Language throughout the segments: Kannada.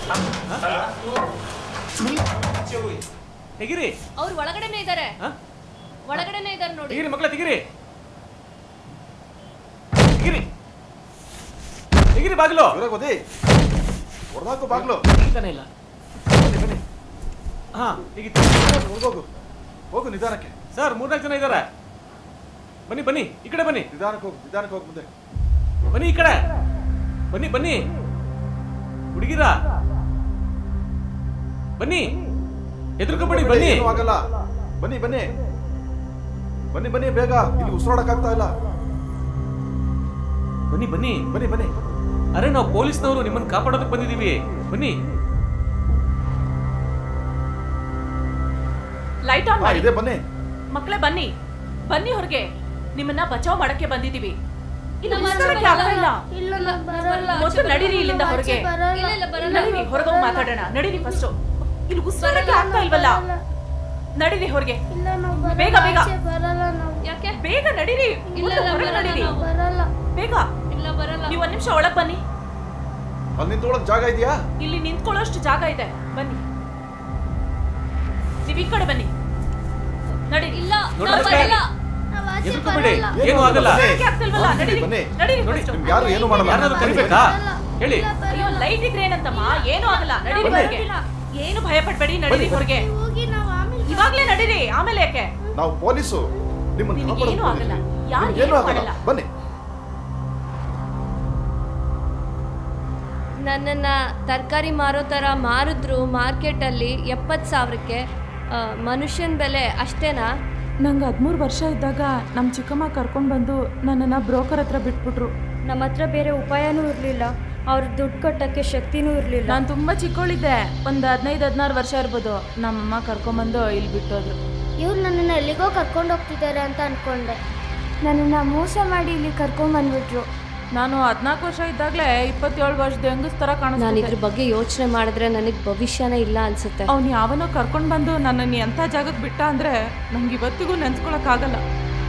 ತೆಗಿರಿ ಅವ್ರು ಒಳಗಡೆನೆ ಇದ್ದಾರೆ ಹಾ? ಒಳಗಡೆನೆ ಇದ್ದಾರೆ ನೋಡಿ ತೆಗಿರಿ ಮಕ್ಕಳ ತೆಗಿರಿ ತೆಗಿರಿ ತೆಗಿರಿ ಬಾಗಿಲು ಬದಿ ಹೊಡೆದಾಕು ಬಾಗ್ಲು ತೆಗಿತಾನೆ ಇಲ್ಲ ಬನ್ನಿ ಬನ್ನಿ ಹಾ ತೆಗಿತು ಹೋಗೋಗು ಹೋಗು ನಿಧಾನಕ್ಕೆ ಸರ್ ಮೂರ್ನಾಲ್ಕು ಜನ ಇದ್ದಾರೆ ಬನ್ನಿ ಬನ್ನಿ ಈ ಕಡೆ ಬನ್ನಿ ನಿಧಾನಕ್ಕೆ ಹೋಗು ನಿಧಾನಕ್ಕೆ ಹೋಗಿ ಮುಂದೆ ಬನ್ನಿ ಈ ಕಡೆ ಬನ್ನಿ ಬನ್ನಿ ಹುಡುಗಿರ ಬನ್ನಿ ಹೆದರ್ಕೊಬೇಡಿ ಬನ್ನಿ ಏನೂ ಆಗಲ್ಲ ಬನ್ನಿ ಬನ್ನಿ ಬನ್ನಿ ಬನ್ನಿ ಬೇಗ ಇಲ್ಲಿ ಉಸಿರಾಡಕ್ಕಾಗ್ತಾ ಇಲ್ಲ ಬನ್ನಿ ಬನ್ನಿ ಬನ್ನಿ ಬನ್ನಿ ಅರೆ ನಾವು ಪೊಲೀಸ್ನವರು ನಿಮ್ಮನ್ನ ಕಾಪಾಡೋದಕ್ಕೆ ಬಂದಿದೀವಿ ಬನ್ನಿ ಲೈಟ್ ಆನ್ ಹಾ ಮಾಡಿ ಇದೆ ಬನ್ನಿ ಮಕ್ಕಳೇ ಬನ್ನಿ ಬನ್ನಿ ಹೊರಗೆ ನಿಮ್ಮನ್ನ ಬಚಾವ್ ಮಾಡಕ್ಕೆ ಬಂದಿದೀವಿ ಇನ್ನು ನಮ್ಮ ಉಸಿರಾಡಕ್ಕೆ ಬರಲ್ಲ. ಆಗ್ತಾ ಇಲ್ಲ ಇಲ್ಲ ನಾವ್ ಬರಲ್ಲ ಮೊದಲು ನಡೀರಿ ಇಲ್ಲಿಂದ ಹೊರಗೆ ಇಲ್ಲ ಇಲ್ಲ ಬರಲ್ಲ ನಡೀರಿ ಹೊರಗೋಗಿ ಮಾತಾಡೋಣ ನಡೀರಿ ಫಸ್ಟ್ ಇಲ್ಲಿ ಉಸಿರಾಡಕ್ಕೆ ಆಗ್ತಾ ಇಲ್ವಲ್ಲ ನಡೀರಿ ಹೊರಗೆ ಇಲ್ಲ ನಾವ್ ಬೇಗ, ಬರಲ್ಲ ಬೇಗ. ಆಚೆ ಬರಲ್ಲ ನಾವು ಯಾಕೆ ಬೇಗ ನಡೀರಿ ಇಲ್ಲ, ಮುಂದೆ ಇಲ್ಲ, ಹೊರಗೆ ಬರಲ್ಲ ನಡೀರಿ ನಾವು. ಬರಲ್ಲ ಬೇಗ ಇಲ್ಲ ಬರಲ್ಲ ನೀವು ಒಂದ್ ನಿಮಿಷ ಒಳಗ್ ಬನ್ನಿ ಅಲ್ಲಿ ನಿಂತ್ಕೊಳ್ಳೋಕೆ ಜಾಗ ಇದೆಯಾ ಇಲ್ಲಿ ನಿಂತ್ಕೊಳ್ಳೋಷ್ಟು ಜಾಗ ಇದೆ ಬನ್ನಿ ನೀವ್ ಈ ಕಡೆ ಬನ್ನಿ ನಡೀರಿ ಇಲ್ಲ ನೋಡಿ ನಾವ್ ಮತ್ತೆ. ಬರಲ್ಲ ನಾವ್ ಆಚೆ ಹೆದರ್ಕೊಬೇಡಿ ಬರಲ್ಲ ಏನು ಆಗಲ್ಲ ಬನ್ನಿ. ಯಾಕೆ ಆಗ್ತಿಲ್ವಲ್ಲ ಬನ್ನಿ, ನಡೀರಿ ಬನ್ನಿ. ನಡೀರಿ ನೋಡಿ, first. ನಿಮ್ಗೆ ಯಾರು ಏನು ಮಾಡಲ್ಲ ಯಾರನ್ನಾದ್ರು ಕರಿಬೇಕಾ ಹೇಳಿ ಅಯ್ಯೋ ಲೈಟ್ ಇದ್ರೆ ಏನಂತಮ್ಮ ಏನು ಆಗಲ್ಲ ನಡೀರಿ ಬನ್ನಿ. ಹೊರಗೆ ಏನು ಭಯ ಪಡ್ಬೇಡಿ ನಡೀರಿ ಬನ್ನಿ. ಹೊರಗೆ ಹೋಗಿ ನಾವ್ ಆಮೇಲೆ ಇವಾಗ್ಲೇ ನಡೀರಿ ಆಮೇಲೆ ಯಾಕೆ ನಾವು ಪೊಲೀಸು ನಿಮ್ಮನ್ನ ನಿನಗೆ ಕಾಪಾಡೋಕೆ ಏನೂ ಆಗಲ್ಲ. ಬಂದಿದ್ದೀವಿ. ಯಾರು ನಿಮ್ಗೆ ಏನೂ ಏನೂ ಆಗಲ್ಲ ಮಾಡಲ್ಲ. ಬನ್ನಿ ನನ್ನನ್ನು ತರಕಾರಿ ಮಾರೋ ಥರ ಮಾರಿದ್ರು ಮಾರ್ಕೆಟಲ್ಲಿ ಎಪ್ಪತ್ತು ಸಾವಿರಕ್ಕೆ ಮನುಷ್ಯನ ಬೆಲೆ ಅಷ್ಟೇನಾ ನಂಗೆ ಹದಿಮೂರು ವರ್ಷ ಇದ್ದಾಗ ನಮ್ಮ ಚಿಕ್ಕಮ್ಮ ಕರ್ಕೊಂಡು ಬಂದು ನನ್ನನ್ನು ಬ್ರೋಕರ್ ಹತ್ರ ಬಿಟ್ಬಿಟ್ರು ನಮ್ಮ ಹತ್ರ ಬೇರೆ ಉಪಾಯನೂ ಇರಲಿಲ್ಲ ಅವ್ರ ದುಡ್ಡು ಕಟ್ಟೋಕ್ಕೆ ಶಕ್ತಿನೂ ಇರಲಿಲ್ಲ ನಾನು ತುಂಬ ಚಿಕ್ಕವಳಿದ್ದೆ ಒಂದು ಹದಿನೈದು ಹದಿನಾರು ವರ್ಷ ಇರ್ಬೋದು ನಮ್ಮಮ್ಮ ಕರ್ಕೊಂಬಂದು ಇಲ್ಲಿ ಬಿಟ್ಟೋದ್ರು ಇವ್ರು ನನ್ನನ್ನ ಎಲ್ಲಿಗೋ ಕರ್ಕೊಂಡು ಹೋಗ್ತಿದ್ದಾರೆ ಅಂತ ಅನ್ಕೊಂಡೆ ನನ್ನನ್ನು ಮೋಸ ಮಾಡಿ ಇಲ್ಲಿ ಕರ್ಕೊಂಬಂದ್ಬಿಟ್ರು ನಾನು ಹದಿನಾಲ್ಕು ವರ್ಷ ಇದ್ದಾಗಲೇ ಇಪ್ಪತ್ತೇಳು ವರ್ಷದ ಹೆಂಗಸ್ ಥರ ನಾನು ಕಾಣಿಸ್ತಿದ್ದೆ ಇದ್ರ ಬಗ್ಗೆ ಯೋಚನೆ ಮಾಡಿದ್ರೆ ನನಗೆ ಭವಿಷ್ಯನೇ ಇಲ್ಲ ಅನ್ಸುತ್ತೆ ಅವ್ನು ಯಾವನೋ ಕರ್ಕೊಂಡು ಬಂದು ನನ್ನನ್ನು ಎಂಥ ಜಾಗಕ್ಕೆ ಬಿಟ್ಟ ಅಂದರೆ ನಂಗೆ ಇವತ್ತಿಗೂ ನೆನ್ಸ್ಕೊಳಕ್ಕಾಗಲ್ಲ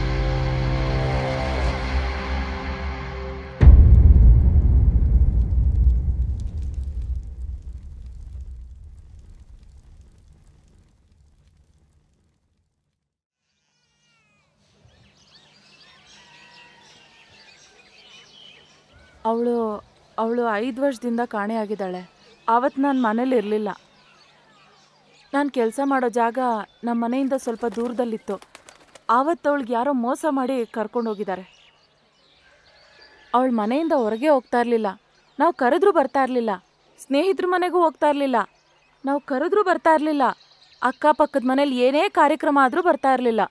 ಅವಳು ಅವಳು ಐದು ವರ್ಷದಿಂದ ಕಾಣೆಯಾಗಿದ್ದಾಳೆ ಆವತ್ತು ನಾನು ಮನೇಲಿ ಇರಲಿಲ್ಲ ನಾನು ಕೆಲಸ ಮಾಡೋ ಜಾಗ ನಮ್ಮ ಮನೆಯಿಂದ ಸ್ವಲ್ಪ ದೂರದಲ್ಲಿತ್ತು ಆವತ್ತು ಅವಳಿಗೆ ಯಾರೋ ಮೋಸ ಮಾಡಿ ಕರ್ಕೊಂಡು ಹೋಗಿದ್ದಾರೆ ಅವಳ ಮನೆಯಿಂದ ಹೊರಗೆ ಹೋಗ್ತಾ ಇರಲಿಲ್ಲ ನಾವು ಕರೆದ್ರೂ ಬರ್ತಾ ಇರಲಿಲ್ಲ ಸ್ನೇಹಿತರ ಮನೆಗೂ ಹೋಗ್ತಾ ಇರಲಿಲ್ಲ ನಾವು ಕರೆದ್ರೂ ಬರ್ತಾ ಇರಲಿಲ್ಲ ಅಕ್ಕಪಕ್ಕದ ಮನೇಲಿ ಏನೇ ಕಾರ್ಯಕ್ರಮ ಆದರೂ ಬರ್ತಾ ಇರಲಿಲ್ಲ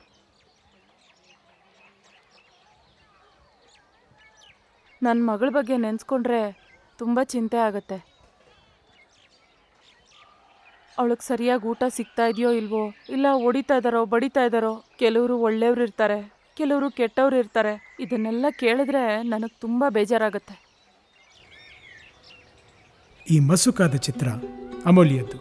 ನನ್ನ ಮಗಳ ಬಗ್ಗೆ ನೆನೆಸ್ಕೊಂಡ್ರೆ ತುಂಬ ಚಿಂತೆ ಆಗುತ್ತೆ ಅವಳಿಗೆ ಸರಿಯಾಗಿ ಊಟ ಸಿಗ್ತಾ ಇದೆಯೋ ಇಲ್ವೋ ಇಲ್ಲ ಹೊಡಿತಾ ಇದ್ದಾರೋ ಬಡಿತಾ ಇದ್ದಾರೋ ಕೆಲವರು ಒಳ್ಳೆಯವ್ರು ಇರ್ತಾರೆ ಕೆಲವರು ಕೆಟ್ಟವ್ರು ಇರ್ತಾರೆ ಇದನ್ನೆಲ್ಲ ಕೇಳಿದ್ರೆ ನನಗೆ ತುಂಬ ಬೇಜಾರಾಗುತ್ತೆ ಈ ಮಸುಕಾದ ಚಿತ್ರ ಅಮೂಲ್ಯದ್ದು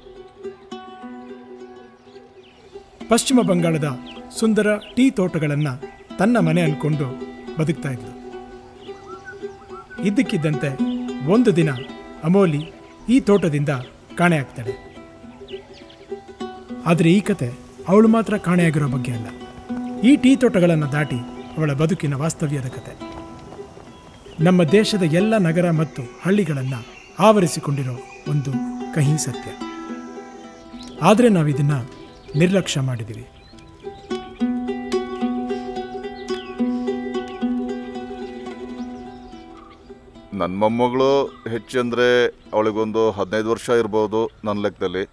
ಪಶ್ಚಿಮ ಬಂಗಾಳದ ಸುಂದರ ಟೀ ತೋಟಗಳನ್ನು ತನ್ನ ಮನೆ ಅನ್ಕೊಂಡು ಬದುಕ್ತಾ ಇದ್ಲು ಇದ್ದಕ್ಕಿದ್ದಂತೆ ಒಂದು ದಿನ ಅಮೋಲಿ ಈ ತೋಟದಿಂದ ಕಾಣೆಯಾಗ್ತಾಳೆ ಆದರೆ ಈ ಕತೆ ಅವಳು ಮಾತ್ರ ಕಾಣೆಯಾಗಿರೋ ಬಗ್ಗೆ ಅಲ್ಲ ಈ ಟೀ ತೋಟಗಳನ್ನು ದಾಟಿ ಅವಳ ಬದುಕಿನ ವಾಸ್ತವ್ಯದ ಕತೆ ನಮ್ಮ ದೇಶದ ಎಲ್ಲ ನಗರ ಮತ್ತು ಹಳ್ಳಿಗಳನ್ನು ಆವರಿಸಿಕೊಂಡಿರೋ ಒಂದು ಕಹಿ ಸತ್ಯ ಆದರೆ ನಾವಿದನ್ನು ನಿರ್ಲಕ್ಷ್ಯ ಮಾಡಿದ್ದೀವಿ ನನ್ನ ಮೊಮ್ಮಗಳು ಹೆಚ್ಚಂದರೆ ಅವಳಿಗೊಂದು ಹದಿನೈದು ವರ್ಷ ಇರ್ಬೋದು ನನ್ನ ಲೆಕ್ಕದಲ್ಲಿ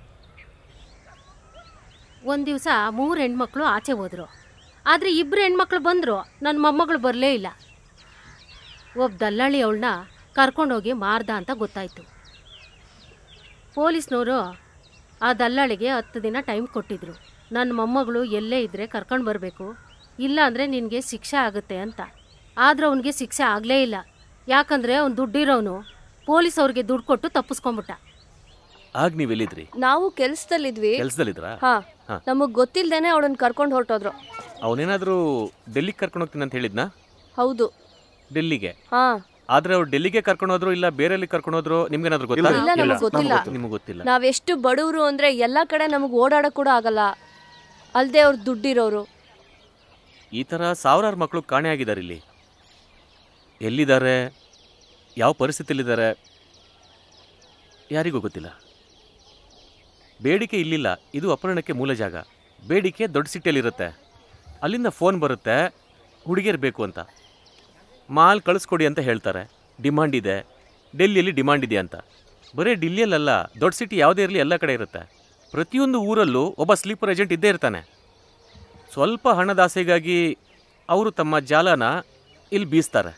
ಒಂದು ದಿವಸ ಮೂರು ಹೆಣ್ಮಕ್ಳು ಆಚೆ ಹೋದರು ಆದರೆ ಇಬ್ಬರು ಹೆಣ್ಮಕ್ಳು ಬಂದರು ನನ್ನ ಮೊಮ್ಮಗಳು ಬರಲೇ ಇಲ್ಲ ಒಬ್ಬ ದಲ್ಲಾಳಿ ಅವಳನ್ನ ಕರ್ಕೊಂಡೋಗಿ ಮಾರ್ದ ಅಂತ ಗೊತ್ತಾಯಿತು ಪೊಲೀಸ್ನವರು ಆ ದಲ್ಲಾಳಿಗೆ ಹತ್ತು ದಿನ ಟೈಮ್ ಕೊಟ್ಟಿದ್ರು ನನ್ನ ಮೊಮ್ಮಗಳು ಎಲ್ಲೇ ಇದ್ದರೆ ಕರ್ಕೊಂಡು ಬರಬೇಕು ಇಲ್ಲ ಅಂದರೆ ನಿನಗೆ ಶಿಕ್ಷೆ ಆಗುತ್ತೆ ಅಂತ ಆದ್ರೆ ಅವನಿಗೆ ಶಿಕ್ಷೆ ಆಗಲೇ ಇಲ್ಲ ಯಾಕಂದರೆ ಅವ್ನು ದುಡ್ಡಿರೋನು ಪೊಲೀಸ್ ಅವ್ರಿಗೆ ದುಡ್ಡು ಕೊಟ್ಟು ತಪ್ಪಿಸ್ಕೊಂಬಿಟ್ಟ ಆಗ ನೀವ್ ಎಲ್ಲಿದ್ರಿ ನಾವು ಕೆಲ್ಸದಲ್ಲಿದ್ವಿ ಕೆಲ್ಸದಲ್ಲಿದ್ರಾ ಹಾ ಹಾ. ನಮಗ್ ಗೊತ್ತಿಲ್ದೇನೆ ಅವಳನ್ನ ಕರ್ಕೊಂಡು ಹೊರಟೋದ್ರು ಅವನೇನಾದ್ರೂ ಡೆಲ್ಲಿಗೆ ಕರ್ಕೊಂಡು ಹೋಗ್ತೀನಿ ಅಂತ ಹೇಳಿದ್ನಾ ಹೌದು ಡೆಲ್ಲಿಗೆ ಹಾ ಆದ್ರೆ ಅವ್ರು ಡೆಲ್ಲಿಗೆ ಕರ್ಕೊಂಡು ಹೋದ್ರು ಇಲ್ಲ ಬೇರೆ ಎಲ್ಲಿ ಕರ್ಕೊಂಡು ಹೋದ್ರು ನಿಮ್ಗೇನಾದ್ರು ಗೊತ್ತಾ ಇಲ್ಲ ನಮಗೆ ಗೊತ್ತಿಲ್ಲ ನಿಮ್ಗೆ ಗೊತ್ತಿಲ್ಲ ನಾವೆಷ್ಟು ಬಡವರು ಅಂದ್ರೆ ಎಲ್ಲ ಕಡೆ ನಮಗೆ ಓಡಾಡಕ್ ಕೂಡ ಆಗಲ್ಲ ಅಲ್ದೆ ಅವ್ರು ದುಡ್ಡಿರೋರು ಈ ಥರ ಸಾವಿರಾರು ಮಕ್ಕಳು ಕಾಣೆ ಆಗಿದ್ದಾರೆ ಇಲ್ಲಿ ಎಲ್ಲಿದ್ದಾರೆ ಯಾವ ಪರಿಸ್ಥಿತಿಲಿದ್ದಾರೆ ಯಾರಿಗೂ ಗೊತ್ತಿಲ್ಲ ಬೇಡಿಕೆ ಇಲ್ಲಿಲ್ಲ ಇದು ಅಪಹರಣಕ್ಕೆ ಮೂಲ ಜಾಗ ಬೇಡಿಕೆ ದೊಡ್ಡ ಸಿಟಿಯಲ್ಲಿರುತ್ತೆ ಅಲ್ಲಿಂದ ಫೋನ್ ಬರುತ್ತೆ ಹುಡುಗಿಯರು ಬೇಕು ಅಂತ ಮಾಲ್ ಕಳಿಸ್ಕೊಡಿ ಅಂತ ಹೇಳ್ತಾರೆ ಡಿಮಾಂಡ್ ಇದೆ ಡೆಲ್ಲಿಯಲ್ಲಿ ಡಿಮಾಂಡ್ ಇದೆ ಅಂತ ಬರೀ ಡಿಲ್ಲಿಯಲ್ಲ ದೊಡ್ಡ ಸಿಟಿ ಯಾವುದೇ ಇರಲಿ ಎಲ್ಲ ಕಡೆ ಇರುತ್ತೆ ಪ್ರತಿಯೊಂದು ಊರಲ್ಲೂ ಒಬ್ಬ ಸ್ಲೀಪರ್ ಏಜೆಂಟ್ ಇದ್ದೇ ಇರ್ತಾನೆ ಸ್ವಲ್ಪ ಹಣದ ಆಸೆಗಾಗಿ ಅವರು ತಮ್ಮ ಜಾಲನ ಇಲ್ಲಿ ಬೀಸ್ತಾರೆ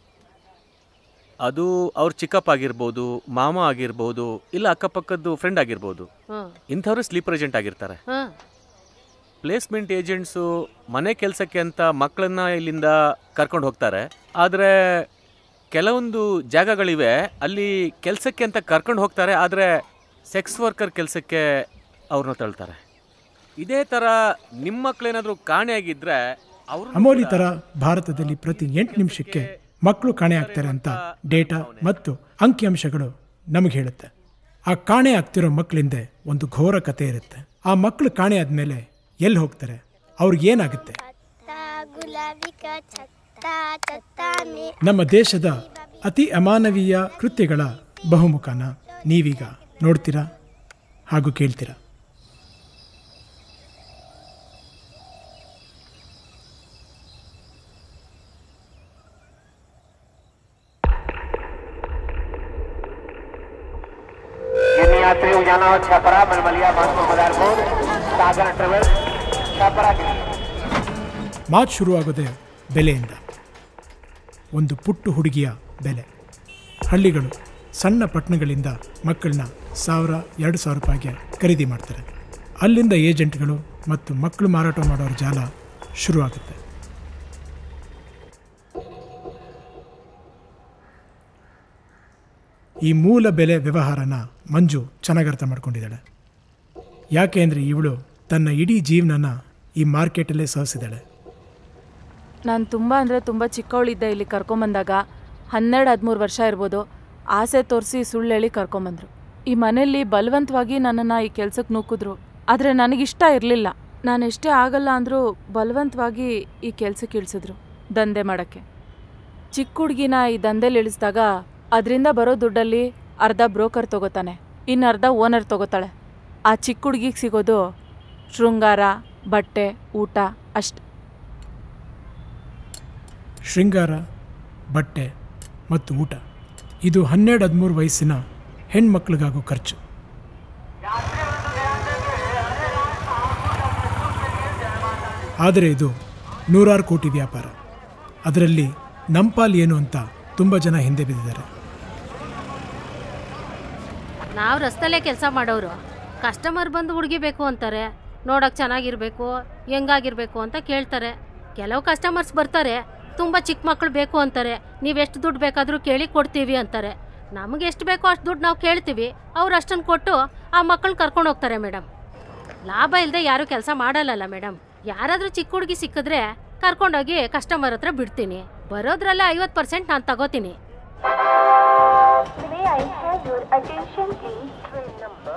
ಅದು ಅವ್ರ ಚಿಕ್ಕಪ್ಪ ಆಗಿರ್ಬೋದು ಮಾಮ ಆಗಿರ್ಬೋದು ಇಲ್ಲ ಅಕ್ಕಪಕ್ಕದ್ದು ಫ್ರೆಂಡ್ ಆಗಿರ್ಬೋದು ಹಾಂ ಇಂಥವ್ರು ಸ್ಲೀಪರ್ ಏಜೆಂಟ್ ಆಗಿರ್ತಾರೆ ಹಾಂ ಪ್ಲೇಸ್ಮೆಂಟ್ ಏಜೆಂಟ್ಸು ಮನೆ ಕೆಲಸಕ್ಕೆ ಅಂತ ಮಕ್ಕಳನ್ನ ಇಲ್ಲಿಂದ ಕರ್ಕೊಂಡು ಹೋಗ್ತಾರೆ ಆದರೆ ಕೆಲವೊಂದು ಜಾಗಗಳಿವೆ ಅಲ್ಲಿ ಕೆಲಸಕ್ಕೆ ಅಂತ ಕರ್ಕೊಂಡು ಹೋಗ್ತಾರೆ ಆದರೆ ಸೆಕ್ಸ್ ವರ್ಕರ್ ಕೆಲಸಕ್ಕೆ ಅವ್ರನ್ನ ತಳ್ತಾರೆ ಇದೇ ಥರ ನಿಮ್ಮ ಮಕ್ಕಳೇನಾದರೂ ಕಾಣೆಯಾಗಿದ್ದರೆ ಅವರು ಅಮೋಲಿ ಥರ ಭಾರತದಲ್ಲಿ ಪ್ರತಿ ಎಂಟು ನಿಮಿಷಕ್ಕೆ ಮಕ್ಕಳು ಕಾಣೆ ಆಗ್ತಾರೆ ಅಂತ ಡೇಟಾ ಮತ್ತು ಅಂಕಿಅಂಶಗಳು ನಮಗೆ ಹೇಳುತ್ತೆ ಆ ಕಾಣೆ ಆಗ್ತಿರೋ ಮಕ್ಕಳಿಂದ ಒಂದು ಘೋರ ಕತೆ ಇರುತ್ತೆ ಆ ಮಕ್ಕಳು ಕಾಣೆ ಆದಮೇಲೆ ಎಲ್ಲಿ ಹೋಗ್ತಾರೆ ಅವ್ರಿಗೆ ಏನಾಗುತ್ತೆ ಗುಲಾಬಿ ಕಾ ಛತ್ತ ಛತ್ತ ಮೇ ನಮ್ಮ ದೇಶದ ಅತಿ ಅಮಾನವೀಯ ಕೃತ್ಯಗಳ ಬಹುಮುಖನ ನೀವೀಗ ನೋಡ್ತೀರಾ ಹಾಗೂ ಕೇಳ್ತೀರಾ यूनियन यात्री उजाला और छपरा मलमलिया बांसपुर मदारपुर सागर ट्रेवल्स छपरा के लिए ಮಾತು ಶುರುವಾಗೋದೇ ಬೆಲೆಯಿಂದ ಒಂದು ಪುಟ್ಟು ಹುಡುಗಿಯ ಬೆಲೆ ಹಳ್ಳಿಗಳು ಸಣ್ಣ ಪಟ್ಟಣಗಳಿಂದ ಮಕ್ಕಳನ್ನ ಸಾವಿರ ಎರಡು ಸಾವಿರ ರೂಪಾಯಿಗೆ ಖರೀದಿ ಮಾಡ್ತಾರೆ ಅಲ್ಲಿಂದ ಏಜೆಂಟ್ಗಳು ಮತ್ತು ಮಕ್ಕಳು ಮಾರಾಟ ಮಾಡೋರ ಜಾಲ ಶುರುವಾಗುತ್ತೆ ಈ ಮೂಲ ಬೆಲೆ ವ್ಯವಹಾರನ ಮಂಜು ಚೆನ್ನಾಗಿ ಅರ್ಥ ಮಾಡ್ಕೊಂಡಿದ್ದಾಳೆ ಯಾಕೆ ಅಂದರೆ ಇವಳು ತನ್ನ ಇಡೀ ಜೀವನನ ಈ ಮಾರ್ಕೆಟಲ್ಲೇ ಸಹಿಸಿದ್ದಾಳೆ ನಾನು ತುಂಬ ಅಂದರೆ ತುಂಬ ಚಿಕ್ಕವಳಿದ್ದೆ ಇಲ್ಲಿ ಕರ್ಕೊಂಬಂದಾಗ ಹನ್ನೆರಡು ಹದಿಮೂರು ವರ್ಷ ಇರ್ಬೋದು ಆಸೆ ತೋರಿಸಿ ಸುಳ್ಳು ಹೇಳಿ ಕರ್ಕೊಂಬಂದ್ರು ಈ ಮನೆಯಲ್ಲಿ ಬಲವಂತವಾಗಿ ನನ್ನನ್ನು ಈ ಕೆಲ್ಸಕ್ಕೆ ನೂಕಿದ್ರು ಆದರೆ ನನಗಿಷ್ಟ ಇರಲಿಲ್ಲ ನಾನು ಎಷ್ಟೇ ಆಗಲ್ಲ ಅಂದರೂ ಬಲವಂತವಾಗಿ ಈ ಕೆಲ್ಸಕ್ಕೆ ಇಳಿಸಿದ್ರು ದಂಧೆ ಮಾಡೋಕ್ಕೆ ಚಿಕ್ಕ ಹುಡುಗಿನ ಈ ದಂಧೆಲಿ ಇಳಿಸಿದಾಗ ಅದರಿಂದ ಬರೋ ದುಡ್ಡಲ್ಲಿ ಅರ್ಧ ಬ್ರೋಕರ್ ತಗೋತಾನೆ ಇನ್ನು ಅರ್ಧ ಓನರ್ ತಗೋತಾಳೆ ಆ ಚಿಕ್ಕ ಹುಡುಗಿಗೆ ಸಿಗೋದು ಶೃಂಗಾರ ಬಟ್ಟೆ ಊಟ ಅಷ್ಟೆ ಶೃಂಗಾರ ಬಟ್ಟೆ ಮತ್ತು ಊಟ ಇದು ಹನ್ನೆರಡು ಹದಿಮೂರು ವಯಸ್ಸಿನ ಹೆಣ್ಮಕ್ಳಿಗಾಗೋ ಖರ್ಚು ಆದರೆ ಇದು ನೂರಾರು ಕೋಟಿ ವ್ಯಾಪಾರ ಅದರಲ್ಲಿ ನಂಪಾಲ್ ಏನು ಅಂತ ತುಂಬ ಜನ ಹಿಂದೆ ಬಿದ್ದಿದ್ದಾರೆ ನಾವು ರಸ್ತಲ್ಲೇ ಕೆಲಸ ಮಾಡೋರು ಕಸ್ಟಮರ್ ಬಂದು ಹುಡುಗಿ ಬೇಕು ಅಂತಾರೆ ನೋಡೋಕೆ ಚೆನ್ನಾಗಿರ್ಬೇಕು ಹೆಂಗಾಗಿರ್ಬೇಕು ಅಂತ ಕೇಳ್ತಾರೆ ಕೆಲವು ಕಸ್ಟಮರ್ಸ್ ಬರ್ತಾರೆ ತುಂಬ ಚಿಕ್ಕ ಮಕ್ಕಳು ಬೇಕು ಅಂತಾರೆ ನೀವು ಎಷ್ಟು ದುಡ್ಡು ಬೇಕಾದರೂ ಕೇಳಿ ಕೊಡ್ತೀವಿ ಅಂತಾರೆ ನಮಗೆ ಎಷ್ಟು ಬೇಕೋ ಅಷ್ಟು ದುಡ್ಡು ನಾವು ಕೇಳ್ತೀವಿ ಅವ್ರು ಅಷ್ಟನ್ನು ಕೊಟ್ಟು ಆ ಮಕ್ಕಳನ್ನ ಕರ್ಕೊಂಡು ಹೋಗ್ತಾರೆ ಮೇಡಮ್ ಲಾಭ ಇಲ್ಲದೆ ಯಾರೂ ಕೆಲಸ ಮಾಡಲ್ಲಲ್ಲ ಮೇಡಮ್ ಯಾರಾದರೂ ಚಿಕ್ಕ ಹುಡುಗಿ ಸಿಕ್ಕಿದ್ರೆ ಕರ್ಕೊಂಡೋಗಿ ಕಸ್ಟಮರ್ ಹತ್ರ ಬಿಡ್ತೀನಿ ಬರೋದ್ರಲ್ಲ ಐವತ್ತು ಪರ್ಸೆಂಟ್ ನಾನು ತಗೋತೀನಿ May I have your attention please? Train number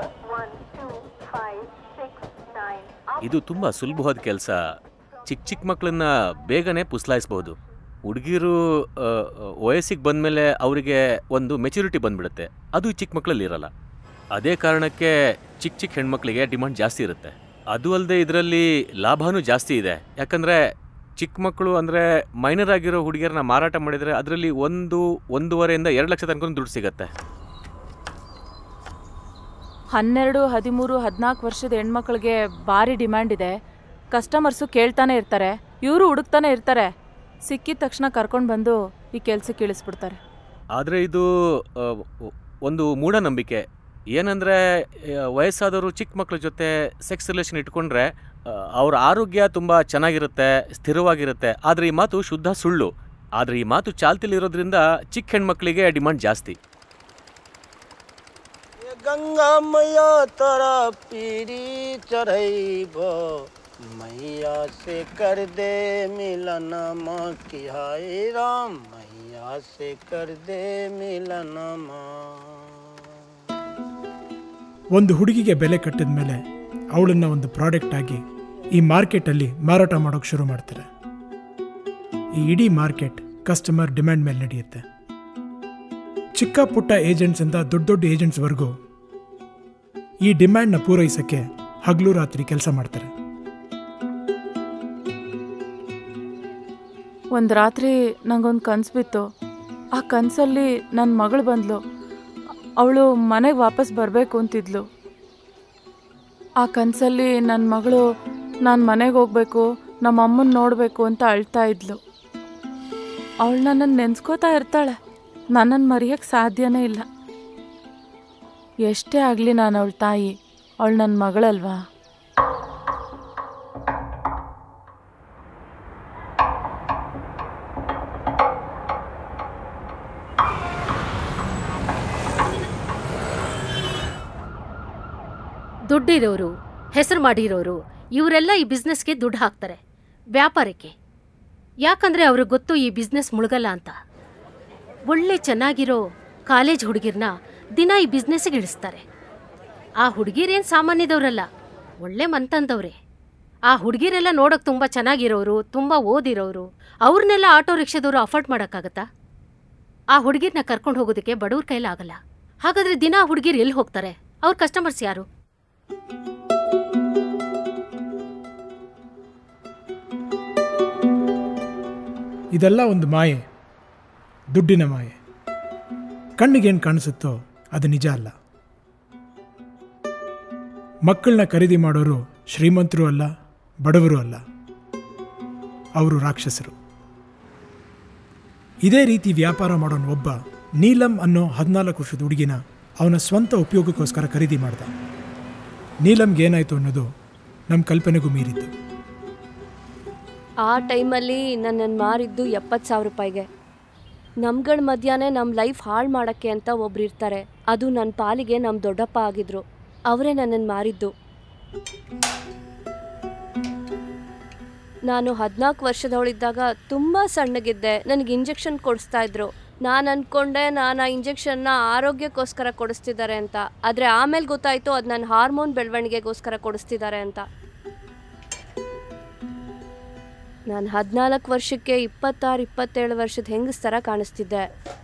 12569. ಇದು ತುಂಬ ಸುಲಭವಾದ ಕೆಲಸ ಚಿಕ್ಕ ಚಿಕ್ಕ ಮಕ್ಕಳನ್ನ ಬೇಗನೆ ಪುಸ್ಲಾಯಿಸ್ಬೋದು ಹುಡುಗಿರು ವಯಸ್ಸಿಗೆ ಬಂದಮೇಲೆ ಅವರಿಗೆ ಒಂದು ಮೆಚುರಿಟಿ ಬಂದ್ಬಿಡುತ್ತೆ ಅದು ಈ ಚಿಕ್ಕ ಮಕ್ಕಳಲ್ಲಿ ಇರಲ್ಲ ಅದೇ ಕಾರಣಕ್ಕೆ ಚಿಕ್ಕ ಚಿಕ್ಕ ಹೆಣ್ಮಕ್ಳಿಗೆ ಡಿಮಾಂಡ್ ಜಾಸ್ತಿ ಇರುತ್ತೆ ಅದು ಅಲ್ಲದೆ ಇದರಲ್ಲಿ ಲಾಭನೂ ಜಾಸ್ತಿ ಇದೆ ಯಾಕಂದರೆ ಚಿಕ್ಕ ಮಕ್ಕಳು ಅಂದರೆ ಮೈನರ್ ಆಗಿರೋ ಹುಡುಗಿಯರನ್ನ ಮಾರಾಟ ಮಾಡಿದರೆ ಅದರಲ್ಲಿ ಒಂದು ಒಂದೂವರೆಯಿಂದ ಎರಡು ಲಕ್ಷ ತನಕ ದುಡ್ಡು ಸಿಗತ್ತೆ ಹನ್ನೆರಡು ಹದಿಮೂರು ಹದಿನಾಲ್ಕು ವರ್ಷದ ಹೆಣ್ಮಕ್ಳಿಗೆ ಭಾರಿ ಡಿಮ್ಯಾಂಡ್ ಇದೆ ಕಸ್ಟಮರ್ಸು ಕೇಳ್ತಾನೆ ಇರ್ತಾರೆ ಇವರು ಹುಡುಕ್ತಾನೆ ಇರ್ತಾರೆ ಸಿಕ್ಕಿದ ತಕ್ಷಣ ಕರ್ಕೊಂಡು ಬಂದು ಈ ಕೆಲ್ಸಕ್ಕೆ ಇಳಿಸ್ಬಿಡ್ತಾರೆ ಆದರೆ ಇದು ಆ, ಒಂದು ಮೂಢನಂಬಿಕೆ ಏನಂದರೆ ವಯಸ್ಸಾದವರು ಚಿಕ್ಕ ಮಕ್ಕಳ ಜೊತೆ ಸೆಕ್ಸ್ ರಿಲೇಷನ್ ಇಟ್ಕೊಂಡ್ರೆ ಆ, ಅವ್ರ ಆರೋಗ್ಯ ತುಂಬ ಚೆನ್ನಾಗಿರುತ್ತೆ ಸ್ಥಿರವಾಗಿರುತ್ತೆ ಆದರೆ ಈ ಮಾತು ಶುದ್ಧ ಸುಳ್ಳು ಆದರೆ ಈ ಮಾತು ಚಾಲ್ತಿಲಿರೋದ್ರಿಂದ ಚಿಕ್ಕ ಹೆಣ್ಮಕ್ಳಿಗೆ ಡಿಮಾಂಡ್ ಜಾಸ್ತಿ गंगा मैया तोरा पीरी चढ़ैब मैया से कर दे मिलन की हाय राम मैया मैया से कर दे मिलन ಒಂದು ಹುಡುಗಿಗೆ ಬೆಲೆ ಕಟ್ಟಿದ ಮೇಲೆ ಅವಳನ್ನು ಒಂದು ಪ್ರಾಡಕ್ಟ್ ಆಗಿ ಈ ಮಾರ್ಕೆಟಲ್ಲಿ ಮಾರಾಟ ಮಾಡೋಕೆ ಶುರು ಮಾಡ್ತಾರೆ ಈ ಇಡೀ ಮಾರ್ಕೆಟ್ ಕಸ್ಟಮರ್ ಡಿಮ್ಯಾಂಡ್ ಮೇಲೆ ನಡೆಯುತ್ತೆ ಚಿಕ್ಕ ಪುಟ್ಟ ಏಜೆಂಟ್ಸಿಂದ ದೊಡ್ಡ ದೊಡ್ಡ ಏಜೆಂಟ್ಸ್ವರೆಗೂ ಈ ಡಿಮ್ಯಾಂಡ್ನ ಪೂರೈಸೋಕ್ಕೆ ಹಗಲು ರಾತ್ರಿ ಕೆಲಸ ಮಾಡ್ತಾರೆ ಒಂದು ರಾತ್ರಿ ನಂಗೊಂದು ಕನಸು ಬಿತ್ತು ಆ ಕನಸಲ್ಲಿ ನನ್ನ ಮಗಳು ಬಂದ್ಲು ಅವಳು ಮನೆಗೆ ವಾಪಸ್ ಬರಬೇಕು ಅಂತಿದ್ಲು ಆ ಕನಸಲ್ಲಿ ನನ್ನ ಮಗಳು ನಾನು ಮನೆಗೆ ಹೋಗ್ಬೇಕು ನಮ್ಮ ಅಮ್ಮನ ನೋಡಬೇಕು ಅಂತ ಅಳ್ತಾ ಇದ್ಲು ಅವಳು ನನ್ನನ್ನು ನೆನೆಸ್ಕೋತಾ ಇರ್ತಾಳೆ ನನ್ನನ್ನು ಮರೆಯೋಕ್ಕೆ ಸಾಧ್ಯನೇ ಇಲ್ಲ ಎಷ್ಟೇ ಆಗಲಿ ನಾನು ಅವಳ ತಾಯಿ ಅವಳು ನನ್ನ ಮಗಳಲ್ವಾ ದುಡ್ಡಿರೋರು ಹೆಸರು ಮಾಡಿರೋರು ಇವರೆಲ್ಲ ಈ ಬಿಸ್ನೆಸ್ಗೆ ದುಡ್ಡು ಹಾಕ್ತಾರೆ ವ್ಯಾಪಾರಕ್ಕೆ ಯಾಕಂದ್ರೆ ಅವ್ರಿಗೆ ಗೊತ್ತು ಈ ಬಿಸ್ನೆಸ್ ಮುಳುಗಲ್ಲ ಅಂತ ಒಳ್ಳೆ ಚೆನ್ನಾಗಿರೋ ಕಾಲೇಜ್ ಹುಡುಗಿರ್ನ ದಿನ ಈ ಬಿಸ್ನೆಸ್ಗೆ ಇಳಿಸ್ತಾರೆ ಆ ಹುಡುಗಿರೇನು ಸಾಮಾನ್ಯದವರಲ್ಲ ಒಳ್ಳೆ ಮನ್ತಂದವ್ರೆ ಆ ಹುಡುಗಿರೆಲ್ಲ ನೋಡೋಕೆ ತುಂಬ ಚೆನ್ನಾಗಿರೋರು ತುಂಬ ಓದಿರೋರು ಅವ್ರನ್ನೆಲ್ಲ ಆಟೋ ರಿಕ್ಷಾದವರು ಅಫೋರ್ಡ್ ಮಾಡೋಕ್ಕಾಗತ್ತಾ ಆ ಹುಡುಗಿರ್ನ ಕರ್ಕೊಂಡು ಹೋಗೋದಕ್ಕೆ ಬಡವ್ರ ಕೈಲಾಗಲ್ಲ ಹಾಗಾದ್ರೆ ದಿನ ಆ ಹುಡುಗಿರು ಎಲ್ಲಿ ಹೋಗ್ತಾರೆ ಅವ್ರ ಕಸ್ಟಮರ್ಸ್ ಯಾರು ಇದೆಲ್ಲ ಒಂದು ಮಾಯೆ ದುಡ್ಡಿನ ಮಾಯೆ ಕಣ್ಣಿಗೇನು ಕಾಣಿಸುತ್ತೋ ಅದು ನಿಜ ಅಲ್ಲ ಮಕ್ಕಳನ್ನ ಖರೀದಿ ಮಾಡೋರು ಶ್ರೀಮಂತರು ಅಲ್ಲ ಬಡವರು ಅಲ್ಲ ಅವರು ರಾಕ್ಷಸರು ಇದೇ ರೀತಿ ವ್ಯಾಪಾರ ಮಾಡೋನು ಒಬ್ಬ ನೀಲಂ ಅನ್ನೋ ಹದಿನಾಲ್ಕು ವರ್ಷದ ಹುಡುಗಿನ ಅವನ ಸ್ವಂತ ಉಪಯೋಗಕ್ಕೋಸ್ಕರ ಖರೀದಿ ಮಾಡ್ದ ನೀಲಂಗೆ ಏನಾಯಿತು ಅನ್ನೋದು ನಮ್ಮ ಕಲ್ಪನೆಗೂ ಮೀರಿದ್ದು ಆ ಟೈಮಲ್ಲಿ ನನ್ನನ್ನು ಮಾರಿದ್ದು ಎಪ್ಪತ್ತು ಸಾವಿರ ರೂಪಾಯಿಗೆ ನಮ್ಗಳ ಮಧ್ಯಾಹ್ನ ನಮ್ಮ ಲೈಫ್ ಹಾಳು ಮಾಡೋಕ್ಕೆ ಅಂತ ಒಬ್ರು ಇರ್ತಾರೆ ಅದು ನನ್ನ ಪಾಲಿಗೆ ನಮ್ಮ ದೊಡ್ಡಪ್ಪ ಆಗಿದ್ರು ಅವರೇ ನನ್ನನ್ನು ಮಾರಿದ್ದು ನಾನು ಹದಿನಾಲ್ಕು ವರ್ಷದವಳಿದ್ದಾಗ ತುಂಬ ಸಣ್ಣಗಿದ್ದೆ ನನಗೆ ಇಂಜೆಕ್ಷನ್ ಕೊಡಿಸ್ತಾ ಇದ್ರು ನಾನು ಅಂದ್ಕೊಂಡೆ ನಾನು ಆ ಇಂಜೆಕ್ಷನ್ನ ಆರೋಗ್ಯಕ್ಕೋಸ್ಕರ ಕೊಡಿಸ್ತಿದ್ದಾರೆ ಅಂತ ಆದರೆ ಆಮೇಲೆ ಗೊತ್ತಾಯಿತು ಅದು ನನ್ನ ಹಾರ್ಮೋನ್ ಬೆಳವಣಿಗೆಗೋಸ್ಕರ ಕೊಡಿಸ್ತಿದ್ದಾರೆ ಅಂತ ನಾನು ಹದಿನಾಲ್ಕು ವರ್ಷಕ್ಕೆ ಇಪ್ಪತ್ತಾರು ಇಪ್ಪತ್ತೇಳು ವರ್ಷದ ಹೆಂಗಸ್ ಥರ ಕಾಣಿಸ್ತಿದ್ದೆ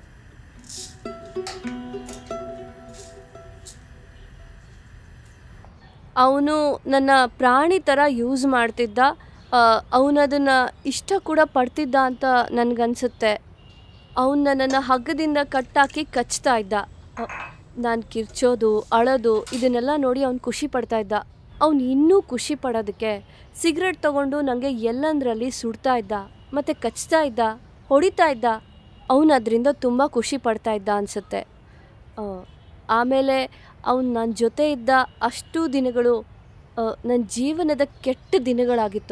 ಅವನು ನನ್ನ ಪ್ರಾಣಿ ಥರ ಯೂಸ್ ಮಾಡ್ತಿದ್ದ ಅವನದನ್ನು ಇಷ್ಟ ಕೂಡ ಪಡ್ತಿದ್ದ ಅಂತ ನನಗನ್ಸುತ್ತೆ ಅವನು ನನ್ನನ್ನು ಹಗ್ಗದಿಂದ ಕಟ್ಟಾಕಿ ಕಚ್ತಾ ಇದ್ದ ನಾನು ಕಿರ್ಚೋದು ಅಳೋದು ಇದನ್ನೆಲ್ಲ ನೋಡಿ ಅವ್ನು ಖುಷಿ ಪಡ್ತಾ ಇದ್ದ ಅವ್ನು ಇನ್ನೂ ಖುಷಿ ಪಡೋದಕ್ಕೆ ಸಿಗರೆಟ್ ತಗೊಂಡು ನನಗೆ ಎಲ್ಲಂದ್ರಲ್ಲಿ ಸುಡ್ತಾ ಇದ್ದ ಮತ್ತು ಕಚ್ತಾ ಇದ್ದ ಹೊಡಿತಾ ಇದ್ದ ಅವನು ಅದರಿಂದ ತುಂಬ ಖುಷಿ ಪಡ್ತಾ ಇದ್ದ ಅನಿಸುತ್ತೆ ಆಮೇಲೆ ಅವನು ನನ್ನ ಜೊತೆ ಇದ್ದ ಅಷ್ಟು ದಿನಗಳು ನನ್ನ ಜೀವನದ ಕೆಟ್ಟ ದಿನಗಳಾಗಿತ್ತು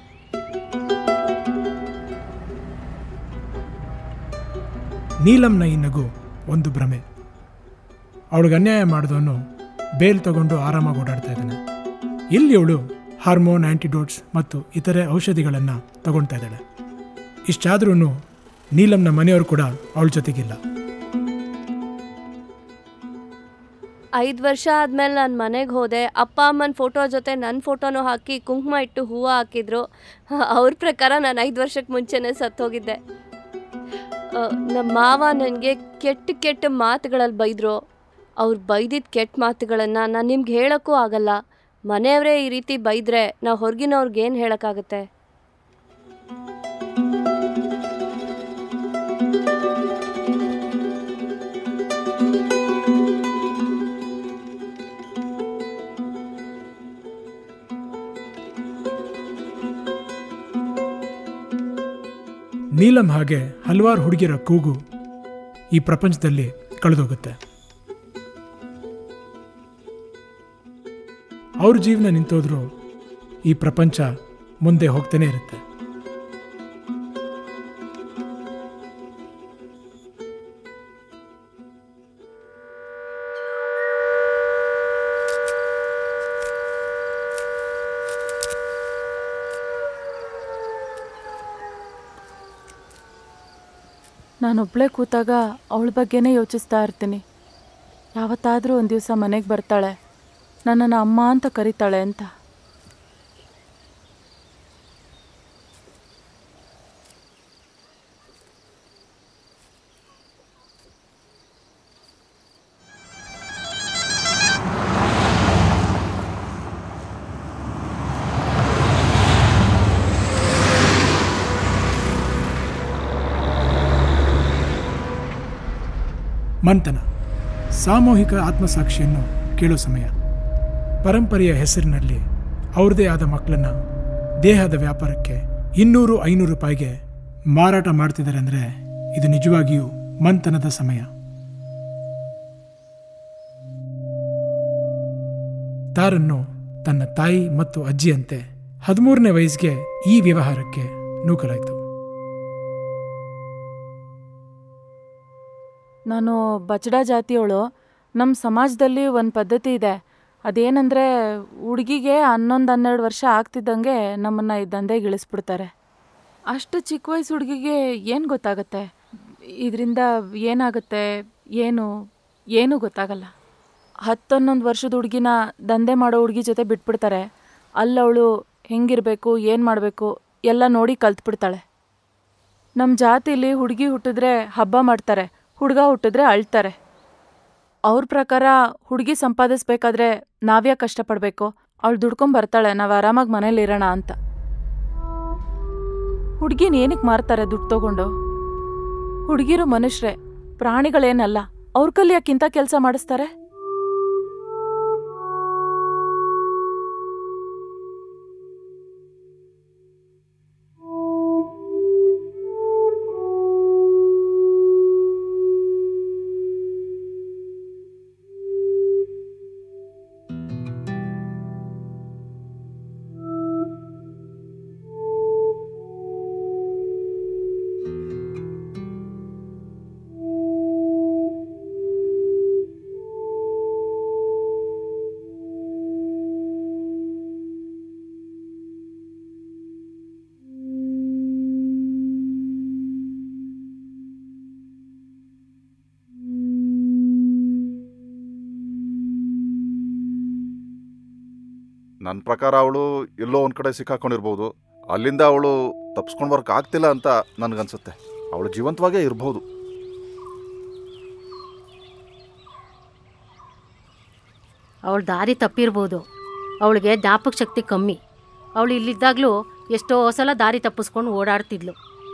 ನೀಲಂನ ಈ ನಗು ಒಂದು ಭ್ರಮೆ ಅವಳಿಗೆ ಅನ್ಯಾಯ ಮಾಡಿದವನು ಬೇಲ್ ತಗೊಂಡು ಆರಾಮಾಗಿ ಓಡಾಡ್ತಾ ಇದ್ದಾನೆ ಇಲ್ಲಿ ಅವಳು ಹಾರ್ಮೋನ್ ಆ್ಯಂಟಿಡೋಟ್ಸ್ ಮತ್ತು ಇತರೆ ಔಷಧಿಗಳನ್ನು ತಗೊಳ್ತಾ ಇದ್ದಾಳೆ ಇಷ್ಟಾದ್ರೂ ನೀಲಂನ ಮನೆಯವರು ಕೂಡ ಅವಳ ಜೊತೆಗಿಲ್ಲ ಐದು ವರ್ಷ ಆದಮೇಲೆ ನಾನು ಮನೆಗೆ ಹೋದೆ ಅಪ್ಪ ಅಮ್ಮನ ಫೋಟೋ ಜೊತೆ ನನ್ನ ಫೋಟೋನೂ ಹಾಕಿ ಕುಂಕುಮ ಇಟ್ಟು ಹೂವು ಹಾಕಿದ್ರು ಅವ್ರ ಪ್ರಕಾರ ನಾನು ಐದು ವರ್ಷಕ್ಕೆ ಮುಂಚೆನೇ ಸತ್ತೋಗಿದ್ದೆ ನಮ್ಮ ಮಾವ ನನಗೆ ಕೆಟ್ಟ ಕೆಟ್ಟ ಮಾತುಗಳಲ್ಲಿ ಬೈದರು ಅವ್ರು ಬೈದಿದ್ದ ಕೆಟ್ಟ ಮಾತುಗಳನ್ನು ನಾನು ನಿಮ್ಗೆ ಹೇಳೋಕ್ಕೂ ಆಗಲ್ಲ ಮನೆಯವರೇ ಈ ರೀತಿ ಬೈದರೆ ನಾವು ಹೊರಗಿನವ್ರಿಗೆ ಏನು ಹೇಳೋಕ್ಕಾಗತ್ತೆ ನೀಲಂ ಹಾಗೆ ಹಲವಾರು ಹುಡುಗಿರ ಕೂಗು ಈ ಪ್ರಪಂಚದಲ್ಲಿ ಕಳೆದೋಗುತ್ತೆ ಅವ್ರ ಜೀವನ ನಿಂತೋದ್ರೂ ಈ ಪ್ರಪಂಚ ಮುಂದೆ ಹೋಗ್ತಾನೆ ಇರುತ್ತೆ ನಾನೊಬ್ಳೇ ಕೂತಾಗ ಅವಳ ಬಗ್ಗೆನೇ ಯೋಚಿಸ್ತಾ ಇರ್ತೀನಿ ಯಾವತ್ತಾದರೂ ಒಂದು ದಿವಸ ಮನೆಗೆ ಬರ್ತಾಳೆ ನನ್ನನ್ನು ಅಮ್ಮ ಅಂತ ಕರೀತಾಳೆ ಅಂತ ಮಂಥನ ಸಾಮೂಹಿಕ ಆತ್ಮಸಾಕ್ಷಿಯನ್ನು ಕೇಳೋ ಸಮಯ ಪರಂಪರೆಯ ಹೆಸರಿನಲ್ಲಿ ಅವ್ರದೇ ಆದ ಮಕ್ಕಳನ್ನ ದೇಹದ ವ್ಯಾಪಾರಕ್ಕೆ ಇನ್ನೂರು ಐನೂರು ರೂಪಾಯಿಗೆ ಮಾರಾಟ ಮಾಡ್ತಿದ್ದಾರೆ ಅಂದರೆ ಇದು ನಿಜವಾಗಿಯೂ ಮಂಥನದ ಸಮಯ ತಾರನ್ನು ತನ್ನ ತಾಯಿ ಮತ್ತು ಅಜ್ಜಿಯಂತೆ ಹದಿಮೂರನೇ ವಯಸ್ಸಿಗೆ ಈ ವ್ಯವಹಾರಕ್ಕೆ ನೂಕಲಾಯಿತು ನಾನು ಬಚಡ ಜಾತಿಯವಳು ನಮ್ಮ ಸಮಾಜದಲ್ಲಿ ಒಂದು ಪದ್ಧತಿ ಇದೆ ಅದೇನೆಂದರೆ ಹುಡುಗಿಗೆ ಹನ್ನೊಂದು ಹನ್ನೆರಡು ವರ್ಷ ಆಗ್ತಿದ್ದಂಗೆ ನಮ್ಮನ್ನು ಈ ದಂಧೆಗೆ ಇಳಿಸ್ಬಿಡ್ತಾರೆ ಅಷ್ಟು ಚಿಕ್ಕ ವಯಸ್ಸು ಹುಡುಗಿಗೆ ಏನು ಗೊತ್ತಾಗತ್ತೆ ಇದರಿಂದ ಏನಾಗುತ್ತೆ ಏನು ಏನೂ ಗೊತ್ತಾಗಲ್ಲ ಹತ್ತೊನ್ನೊಂದು ವರ್ಷದ ಹುಡುಗಿನ ದಂಧೆ ಮಾಡೋ ಹುಡುಗಿ ಜೊತೆ ಬಿಟ್ಬಿಡ್ತಾರೆ ಅಲ್ಲವಳು ಹೆಂಗಿರಬೇಕು ಏನು ಮಾಡಬೇಕು ಎಲ್ಲ ನೋಡಿ ಕಲ್ತ್ಬಿಡ್ತಾಳೆ ನಮ್ಮ ಜಾತಿಲಿ ಹುಡುಗಿ ಹುಟ್ಟಿದ್ರೆ ಹಬ್ಬ ಮಾಡ್ತಾರೆ ಹುಡುಗ ಹುಟ್ಟಿದ್ರೆ ಅಳ್ತಾರೆ ಅವ್ರ ಪ್ರಕಾರ ಹುಡುಗಿ ಸಂಪಾದಿಸ್ಬೇಕಾದ್ರೆ ನಾವ್ಯಾಕೆ ಕಷ್ಟಪಡಬೇಕು ಅವಳು ದುಡ್ಕೊಂಡ್ ಬರ್ತಾಳೆ ನಾವು ಆರಾಮಾಗಿ ಮನೇಲಿ ಇರೋಣ ಅಂತ ಹುಡುಗಿನ ಏನಕ್ಕೆ ಮಾರ್ತಾರೆ ದುಡ್ಡು ತಗೊಂಡು ಹುಡುಗಿರು ಮನುಷ್ಯರೇ ಪ್ರಾಣಿಗಳೇನಲ್ಲ ಅವ್ರ ಕಲ್ಲಿ ಯಾಕಿಂತ ಕೆಲಸ ಮಾಡಿಸ್ತಾರೆ ನನ್ನ ಪ್ರಕಾರ ಅವಳು ಎಲ್ಲೋ ಒಂದು ಕಡೆ ಸಿಕ್ಕಾಕೊಂಡಿರ್ಬೋದು ಅಲ್ಲಿಂದ ಅವಳು ತಪ್ಸ್ಕೊಂಡು ಬರೋಕೆ ಆಗ್ತಿಲ್ಲ ಅಂತ ನನಗನ್ಸುತ್ತೆ ಅವಳು ಜೀವಂತವಾಗೇ ಇರ್ಬೋದು ಅವಳು ದಾರಿ ತಪ್ಪಿರ್ಬೋದು ಅವಳಿಗೆ ಜ್ಞಾಪಕ ಶಕ್ತಿ ಕಮ್ಮಿ ಅವಳು ಇಲ್ಲಿದ್ದಾಗಲೂ ಎಷ್ಟೋ ಸಲ ದಾರಿ ತಪ್ಪಿಸ್ಕೊಂಡು ಓಡಾಡ್ತಿದ್ಲು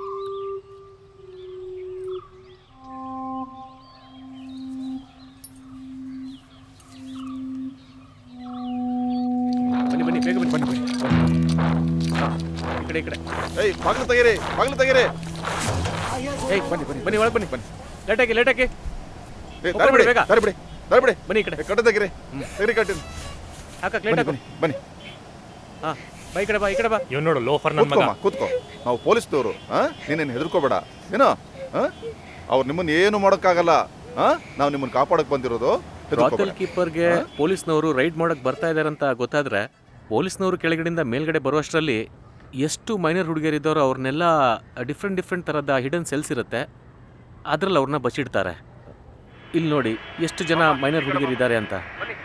ಬನ್ನಿ ಬನ್ನಿ ಬೇಗ ಬನ್ನಿ ಬನ್ನಿ ಬನ್ನಿ ಹಾ, ಈ ಕಡೆ ಈ ಕಡೆ ಏಯ್ ಬಾಗಿಲು ತೆಗೀರಿ ಬಾಗಿಲು ತೆಗೀರಿ ಏಯ್ ಬನ್ನಿ ಬನ್ನಿ ಬನ್ನಿ ಒಳಗೆ ಬನ್ನಿ ಬನ್ನಿ ಲೇಟಾಗಿ ಲೇಟಾಗಿ ಏ, ದಾರಿ ಬಿಡಿ ಬೇಗ ದಾರಿ ಬಿಡಿ ದಾರಿ ಬಿಡಿ ಬನ್ನಿ ಈ ಕಡೆ ಏ, ಕಟ್ಟೆ ತೆಗೀರಿ ತೆಗೀರಿ ಕಟ್ಟಿನ ಹಾಕಕ್ ಲೇಟ್ ಬನ್ನಿ ಬನ್ನಿ ಹಾ ಬಾ ಈ ಕಡೆ ಬಾ ಈ ಕಡೆ ಬಾ ಇವ್ ನೋಡು ಲೋಫರ್ ನನ್ನ ಮಗ ಕೂತ್ಕೊಮ್ಮ ಕೂತ್ಕೋ ನಾವು ಪೊಲೀಸ್ದವರು ಹಾ ನೀನೇನು ಹೆದರ್ಕೋಬೇಡ ಏನೋ ಹಾ ಅವ್ರು ನಿಮ್ಮನ್ನ ಏನು ಮಾಡೋಕ್ಕಾಗಲ್ಲ ಹಾ ನಾವು ನಿಮ್ಮನ್ನ ಕಾಪಾಡಕ್ ಬಂದಿರೋದು ಹೆದರ್ಕೋಬೇಡ ರಾಕಲ್ ಕೀಪರ್ಗೆ ಪೊಲೀಸ್ನವರು ರೈಡ್ ಮಾಡಕ್ ಬರ್ತಾ ಇದಾರೆ ಅಂತ ಗೊತ್ತಾದ್ರೆ ಪೊಲೀಸ್ನವರು ಕೆಳಗಡೆಯಿಂದ ಮೇಲ್ಗಡೆ ಬರುವಷ್ಟರಲ್ಲಿ ಎಷ್ಟು ಮೈನರ್ ಹುಡುಗಿಯರಿದ್ದಾರೋ ಅವ್ರನ್ನೆಲ್ಲ ಡಿಫ್ರೆಂಟ್ ಡಿಫ್ರೆಂಟ್ ಥರದ ಹಿಡನ್ ಸೆಲ್ಸ್ ಇರುತ್ತೆ ಅದ್ರಲ್ಲಿ ಅವ್ರನ್ನ ಬಚ್ಚಿಡ್ತಾರೆ ಇಲ್ಲಿ ನೋಡಿ ಎಷ್ಟು ಜನ ಮೈನರ್ ಹುಡುಗಿಯರಿದ್ದಾರೆ ಅಂತ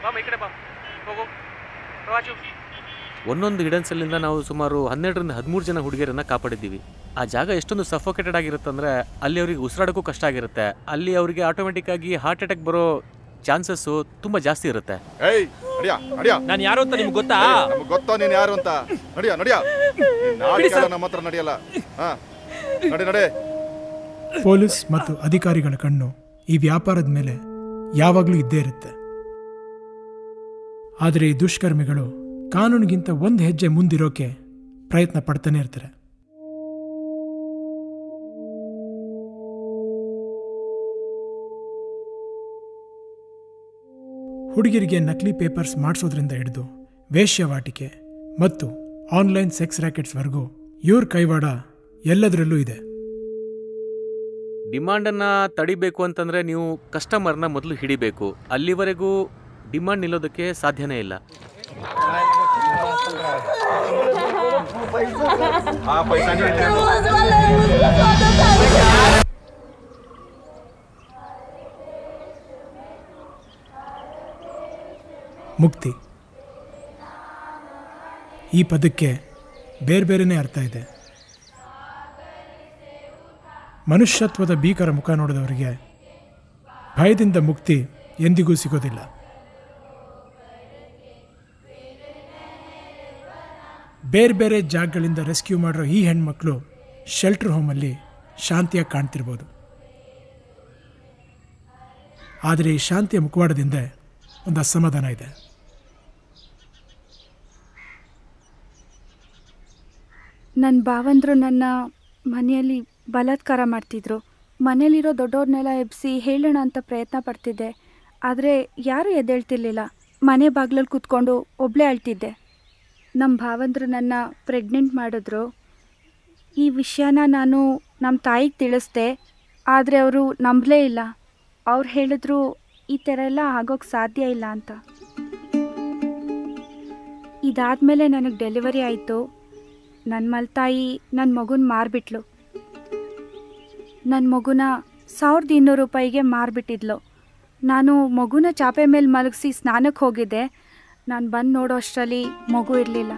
ಒಂದೊಂದು ಹಿಡನ್ ಸೆಲ್ಲಿಂದ ನಾವು ಸುಮಾರು ಹನ್ನೆರಡರಿಂದ ಹದಿಮೂರು ಜನ ಹುಡುಗಿಯರನ್ನ ಕಾಪಾಡಿದ್ದೀವಿ ಆ ಜಾಗ ಎಷ್ಟೊಂದು ಸಫೋಕೇಟೆಡ್ ಆಗಿರುತ್ತೆ ಅಂದರೆ ಅಲ್ಲಿ ಅವರಿಗೆ ಉಸಿರಾಡೋಕ್ಕೂ ಕಷ್ಟ ಆಗಿರುತ್ತೆ ಅಲ್ಲಿ ಅವರಿಗೆ ಆಟೋಮೆಟಿಕ್ ಆಗಿ ಹಾರ್ಟ್ ಅಟ್ಯಾಕ್ ಬರೋ ಚಾನ್ಸಸ್ಸು ತುಂಬ ಜಾಸ್ತಿ ಇರುತ್ತೆ ಏಯ್ ನಡಿಯಾ ನಡಿಯಾ ನಾನು ಯಾರು ಅಂತ ನಿಮ್ಗೆ ಗೊತ್ತಾ ನಮ್ಗೆ ಗೊತ್ತಾ ನೀನ್ ಯಾರು ಅಂತ ನಡಿಯಾ ನಡಿಯಾ ನಿನ್ ನಾಟಕ ಎಲ್ಲ ನಮ್ಮ ಹತ್ರ ನಡೆಯಲ್ಲ ಹಾ ನಡಿ ನಡೆ ಪೊಲೀಸ್ ಮತ್ತು ಅಧಿಕಾರಿಗಳ ಕಣ್ಣು ಈ ವ್ಯಾಪಾರದ ಮೇಲೆ ಯಾವಾಗಲೂ ಇದ್ದೇ ಇರುತ್ತೆ ಆದರೆ ಈ ದುಷ್ಕರ್ಮಿಗಳು ಕಾನೂನಿಗಿಂತ ಒಂದು ಹೆಜ್ಜೆ ಮುಂದಿರೋಕೆ ಪ್ರಯತ್ನ ಪಡ್ತಾನೆ ಇರ್ತಾರೆ ಹುಡುಗಿರಿಗೆ ನಕಲಿ ಪೇಪರ್ಸ್ ಮಾಡಿಸೋದ್ರಿಂದ ಹಿಡಿದು ವೇಶ್ಯವಾಟಿಕೆ ಮತ್ತು ಆನ್ಲೈನ್ ಸೆಕ್ಸ್ ರ್ಯಾಕೆಟ್ಸ್ವರೆಗೂ ಇವ್ರ ಕೈವಾಡ ಎಲ್ಲದರಲ್ಲೂ ಇದೆ ಡಿಮಾಂಡನ್ನು ತಡಿಬೇಕು ಅಂತಂದರೆ ನೀವು ಕಸ್ಟಮರ್ನ ಮೊದಲು ಹಿಡಿಬೇಕು ಅಲ್ಲಿವರೆಗೂ ಡಿಮಾಂಡ್ ನಿಲ್ಲೋದಕ್ಕೆ ಸಾಧ್ಯನೇ ಇಲ್ಲ ಮುಕ್ತಿ ಈ ಪದಕ್ಕೆ ಬೇರೆ ಬೇರೆನೇ ಅರ್ಥ ಇದೆ ಮನುಷ್ಯತ್ವದ ಭೀಕರ ಮುಖ ನೋಡಿದವರಿಗೆ ಭಯದಿಂದ ಮುಕ್ತಿ ಎಂದಿಗೂ ಸಿಗೋದಿಲ್ಲ ಬೇರೆ ಬೇರೆ ಜಾಗಗಳಿಂದ ರೆಸ್ಕ್ಯೂ ಮಾಡಿರೋ ಈ ಹೆಣ್ಮಕ್ಳು ಶೆಲ್ಟರ್ ಹೋಮಲ್ಲಿ ಶಾಂತಿಯಾಗಿ ಕಾಣ್ತಿರ್ಬೋದು ಆದರೆ ಈ ಶಾಂತಿಯ ಮುಖವಾಡದಿಂದ ಒಂದು ಅಸಮಾಧಾನ ಇದೆ ನನ್ನ ಭಾವಂದರು ನನ್ನ ಮನೆಯಲ್ಲಿ ಬಲಾತ್ಕಾರ ಮಾಡ್ತಿದ್ರು ಮನೇಲಿರೋ ದೊಡ್ಡವ್ರನ್ನೆಲ್ಲ ಎಬ್ಸಿ ಹೇಳೋಣ ಅಂತ ಪ್ರಯತ್ನ ಪಡ್ತಿದ್ದೆ ಆದರೆ ಯಾರೂ ಎದ್ದೇಳ್ತಿರ್ಲಿಲ್ಲ ಮನೆ ಬಾಗ್ಲಲ್ಲಿ ಕೂತ್ಕೊಂಡು ಒಬ್ಬಳೇ ಅಳ್ತಿದ್ದೆ ನಮ್ಮ ಭಾವಂದರು ನನ್ನ ಪ್ರೆಗ್ನೆಂಟ್ ಮಾಡಿದ್ರು ಈ ವಿಷಯನ ನಾನು ನಮ್ಮ ತಾಯಿಗೆ ತಿಳಿಸ್ದೆ ಆದರೆ ಅವರು ನಂಬಲೇ ಇಲ್ಲ ಅವ್ರು ಹೇಳಿದ್ರು ಈ ಥರ ಎಲ್ಲ ಆಗೋಕ್ಕೆ ಸಾಧ್ಯ ಇಲ್ಲ ಅಂತ ಇದಾದಮೇಲೆ ನನಗೆ ಡೆಲಿವರಿ ಆಯಿತು ನನ್ನ ಮಲ್ತಾಯಿ ನನ್ನ ಮಗುನ ಮಾರಿಬಿಟ್ಲು ನನ್ನ ಮಗುನ ಸಾವಿರದ ಇನ್ನೂರು ರೂಪಾಯಿಗೆ ಮಾರಿಬಿಟ್ಟಿದ್ಲು ನಾನು ಮಗುನ ಚಾಪೆ ಮೇಲೆ ಮಲಗಿಸಿ ಸ್ನಾನಕ್ಕೆ ಹೋಗಿದ್ದೆ ನಾನು ಬಂದು ನೋಡೋ ಅಷ್ಟರಲ್ಲಿ ಮಗು ಇರಲಿಲ್ಲ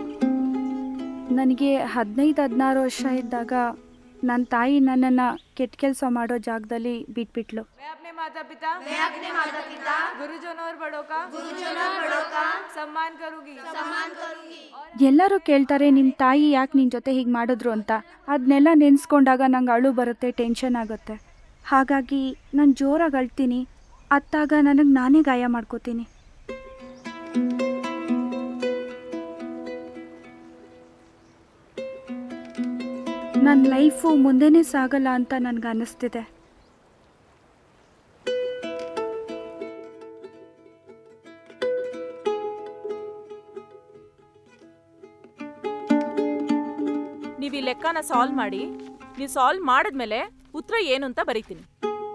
ನನಗೆ ಹದಿನೈದು ಹದಿನಾರು ವರ್ಷ ಇದ್ದಾಗ ನನ್ನ ತಾಯಿ ನನ್ನನ್ನು ಕೆಟ್ಟ ಕೆಲಸ ಮಾಡೋ ಜಾಗದಲ್ಲಿ ಬಿಟ್ಬಿಟ್ಲು अपने माता पिता मैं अपने माता पिता गुरुजनों और बड़ों का गुरुजनों और बड़ों का सम्मान करूंगी सम्मान करूंगी ಎಲ್ಲರೂ ಕೇಳ್ತಾರೆ ನಿಮ್ಮ ತಾಯಿ ಯಾಕೆ ನಿನ್ನ ಜೊತೆ ಹೀಗೆ ಮಾಡಿದ್ರು ಅಂತ ಅದನ್ನೆಲ್ಲ ನೆನೆಸ್ಕೊಂಡಾಗ ನಂಗೆ ಅಳು ಬರುತ್ತೆ ಟೆನ್ಷನ್ ಆಗುತ್ತೆ ಹಾಗಾಗಿ ನಾನು ಜೋರಾಗಿ ಅಳ್ತೀನಿ ಅತ್ತಾಗ ನನಗೆ ನಾನೇ ಗಾಯ ಮಾಡ್ಕೋತೀನಿ ನನ್ನ ಲೈಫು ಮುಂದೆನೇ ಸಾಗಲ್ಲ ಅಂತ ನನಗೆ ಅನ್ನಿಸ್ತಿದೆ ನೀವು ಈ ಲೆಕ್ಕನ ಸಾಲ್ವ್ ಮಾಡಿ ನೀವು ಸಾಲ್ವ್ ಮಾಡಿದ್ಮೇಲೆ ಉತ್ತರ ಏನು ಅಂತ ಬರೀತೀನಿ